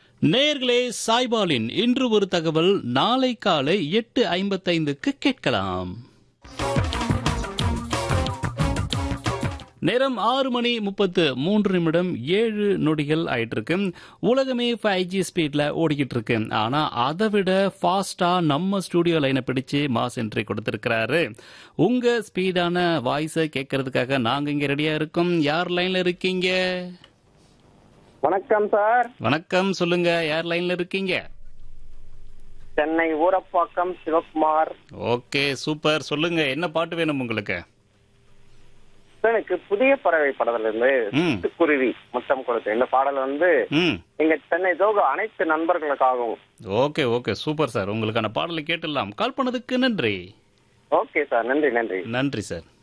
நேர்களே சாய்பாலின் இன்று ஒரு தகவல் நாளை காலை எட்டு ஐம்பத்தைந்துக்கு கேட்கலாம் நேரம் ஆறு மணி முப்பத்து மூன்று நிமிடம் ஏழு நொடிகள் ஆயிட்டு இருக்கு உலகமே ஃபைவ் ஜி ஸ்பீட்ல ஓடிக்கிட்டு இருக்கு ஆனா அதை விட ஃபாஸ்டா நம்ம ஸ்டூடியோ லைனை பிடிச்சு மாஸ் என்ட்ரி கொடுத்திருக்கிறாரு உங்க ஸ்பீடான வாய்ஸை கேட்கறதுக்காக நாங்க இங்க ரெடியா இருக்கோம் யார் லைன்ல இருக்கீங்க வணக்கம் சார் வணக்கம் சொல்லுங்க யார் லைன்ல இருக்கீங்க சென்னை ஊரப்பாக்கம் சிவகுமார் ஓகே சூப்பர் சொல்லுங்க என்ன பாட்டு வேணும் உங்களுக்கு சார், எனக்கு புதிய பறவை படத்துல இருந்து ம். சிட்டுக்குருவி முத்தம் கொடுத்து இந்த பாடல் வந்து ம் எங்க சென்னை ஜோக அனைத்து நண்பர்களுக்காகவும் ஓகே ஓகே சூப்பர் சார் உங்களுக்கான பாடலை கேட்டுடலாம் கால் பண்ணதுக்கு நன்றி ஓகே சார் நன்றி நன்றி நன்றி சார்